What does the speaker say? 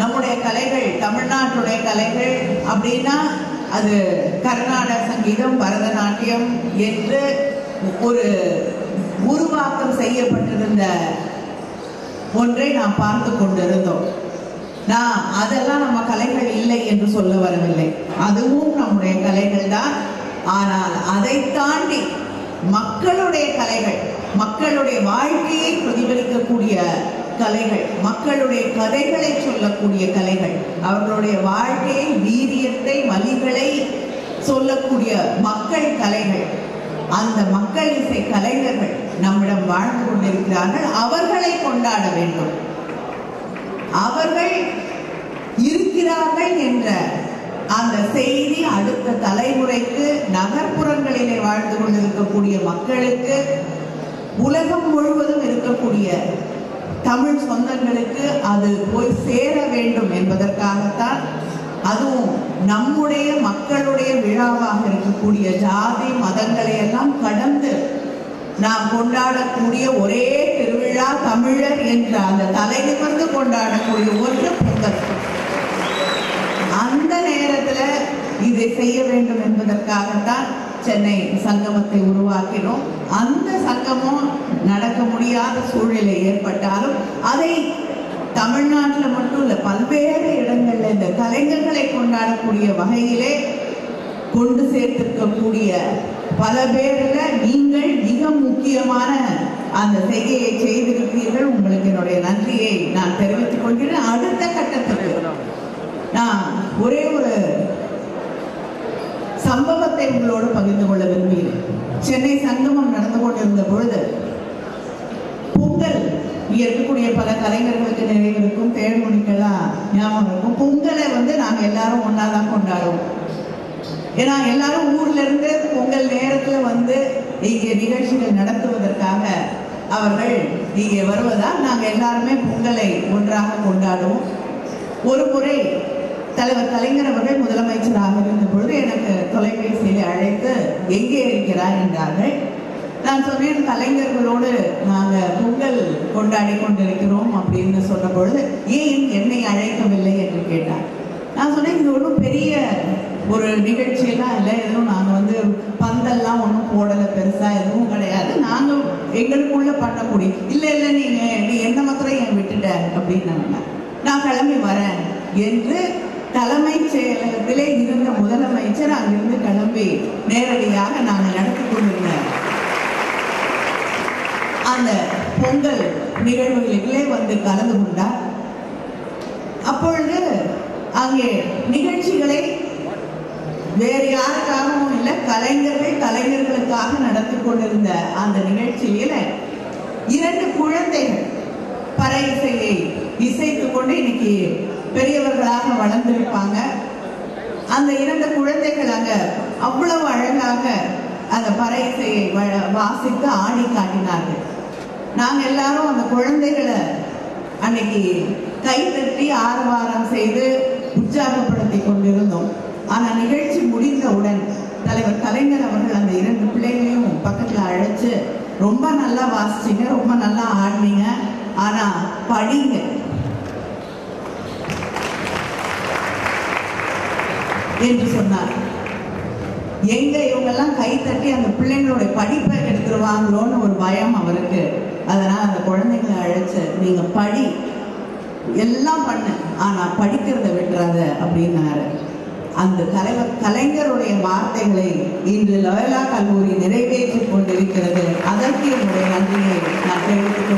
நம்முடைய கலைகள் தமிழ்நாட்டுடைய கலைகள் அப்படின்னா அது கர்நாடக சங்கீதம் பரதநாட்டியம் என்று ஒரு உருவாக்கம் செய்யப்பட்டிருந்த ஒன்றை நாம் பார்த்து கொண்டிருந்தோம் நான் அதெல்லாம் நம்ம கலைகள் இல்லை என்று சொல்ல வரவில்லை அதுவும் நம்முடைய கலைகள் தான் ஆனால் அதை தாண்டி மக்களுடைய கலைகள் மக்களுடைய வாழ்க்கையை பிரதிபலிக்கக்கூடிய கலைகள் மக்களுடைய கதைகளை சொல்லக்கூடிய கலைகள் அவர்களுடைய வாழ்க்கையை வீரியத்தை வலிகளை சொல்லக்கூடிய மக்கள் கலைகள் அந்த மக்கள் இசை கலைஞர்கள் நம்மிடம் வாழ்ந்து கொண்டிருக்கிறார்கள் அவர்களை கொண்டாட வேண்டும் அவர்கள் இருக்கிறார்கள் என்ற அந்த செய்தி அடுத்த தலைமுறைக்கு நகர்ப்புறங்களிலே வாழ்ந்து கொண்டிருக்கக்கூடிய மக்களுக்கு உலகம் முழுவதும் இருக்கக்கூடிய தமிழ் சொந்தங்களுக்கு அது போய் சேர வேண்டும் என்பதற்காகத்தான் அதுவும் நம்முடைய மக்களுடைய விழாவாக இருக்கக்கூடிய ஜாதி மதங்களை எல்லாம் கடந்து நாம் கொண்டாடக்கூடிய ஒரே திருவிழா தமிழர் என்ற அந்த தலை நிமிர்ந்து கொண்டாடக்கூடிய ஒன்று பொங்கல் அந்த நேரத்துல இதை செய்ய வேண்டும் என்பதற்காகத்தான் சென்னை சங்கமத்தை உருவாக்கினோம் அந்த சங்கமம் நடக்க முடியாத சூழ்நிலை ஏற்பட்டாலும் அதை தமிழ்நாட்டில் மட்டும் இல்ல பல்வேறு இடங்கள்ல இந்த கலைஞர்களை கொண்டாடக்கூடிய வகையிலே கொண்டு சேர்த்திருக்கக்கூடிய பல பேர்ல நீங்கள் மிக முக்கியமான அந்த செய்கையை செய்திருக்கிறீர்கள் உங்களுக்கு என்னுடைய நன்றியை நான் தெரிவித்துக் கொள்கிறேன் அடுத்த கட்டத்துக்கு நான் ஒரே ஒரு சம்பவத்தை உங்களோடு பகிர்ந்து கொள்ள விரும்புகிறேன் சென்னை சங்கமம் நடந்து கொண்டிருந்த பொழுது பொங்கல் இங்க இருக்கக்கூடிய பல கலைஞர்களுக்கு நினைவிருக்கும் தேன்மொழிக்கெல்லாம் ஞாபகம் இருக்கும் பொங்கலை வந்து நாங்க எல்லாரும் ஒன்னாதான் கொண்டாடுவோம் ஏன்னா எல்லாரும் ஊர்ல இருந்து பொங்கல் நேரத்துல வந்து இங்கே நிகழ்ச்சிகள் நடத்துவதற்காக அவர்கள் இங்கே வருவதால் நாங்க எல்லாருமே பொங்கலை ஒன்றாக கொண்டாடுவோம் ஒரு முறை தலைவர் கலைஞர் அவர்கள் முதலமைச்சராக இருந்த பொழுது எனக்கு தொலைபேசியில் அழைத்து எங்கே இருக்கிறார் என்றார்கள் நான் சொன்னேன் கலைஞர்களோடு நாங்க பொங்கல் கொண்டாடி கொண்டிருக்கிறோம் அப்படின்னு சொன்ன பொழுது ஏன் என்னை அழைக்கவில்லை என்று கேட்டார் நான் சொன்னேன் இது ஒன்றும் பெரிய ஒரு நிகழ்ச்சியெல்லாம் இல்லை எதுவும் நாங்கள் வந்து பந்தல்லாம் ஒன்றும் போடலை பெருசா எதுவும் கிடையாது நாங்கள் எங்களுக்குள்ள பண்ணக்கூடிய இல்லை இல்லை நீங்க நீ என்ன மாத்திரம் என் விட்டுட்ட அப்படின்னாங்க நான் கிளம்பி வரேன் என்று தலைமைச் செயலகத்திலே இருந்த முதலமைச்சர் அங்கிருந்து கிளம்பி நேரடியாக நாங்கள் நடத்தி கொண்டிருந்த அந்த பொங்கல் நிகழ்வுகளிலே வந்து கலந்து கொண்டார் அப்பொழுது அங்கே நிகழ்ச்சிகளை வேறு யாருக்காகவும் இல்லை கலைஞர்கள் கலைஞர்களுக்காக நடத்தி கொண்டிருந்த அந்த நிகழ்ச்சியில இரண்டு குழந்தைகள் பறை இசையை இசைத்து கொண்டு இன்னைக்கு பெரியவர்களாக வளர்ந்திருப்பாங்க அந்த இரண்டு குழந்தைகள் அங்க அவ்வளவு அழகாக அந்த பறை இசையை வ- வாசித்து ஆடி காட்டினார்கள் நாங்க எல்லாரும் அந்த குழந்தைகளை அன்னைக்கு கைத்தட்டி ஆரவாரம் செய்து உற்சாகப்படுத்தி கொண்டிருந்தோம் ஆனா நிகழ்ச்சி முடிந்தவுடன் தலைவர் கலைஞர் அவர்கள் அந்த இரண்டு பிள்ளைகளையும் பக்கத்துல அழைச்சு ரொம்ப நல்லா வாசிச்சீங்க ரொம்ப நல்லா ஆடினீங்க ஆனா படிங்க என்று சொன்னார் எங்க இவங்கெல்லாம் கை தட்டி அந்த பிள்ளைங்களுடைய படிப்பை எடுத்துருவாங்களோன்னு ஒரு பயம் அவருக்கு அதனால அந்த குழந்தைங்களை அழைச்சு நீங்க படி எல்லாம் பண்ணு ஆனா படிக்கிறத விட்டுறாத அப்படின்னாரு அந்த தலைவர் கலைஞருடைய வார்த்தைகளை இன்று லோயலா கல்லூரி நிறைவேற்றிக் கொண்டிருக்கிறது அதற்கு என்னுடைய நன்றியை நான் தெரிவித்துக்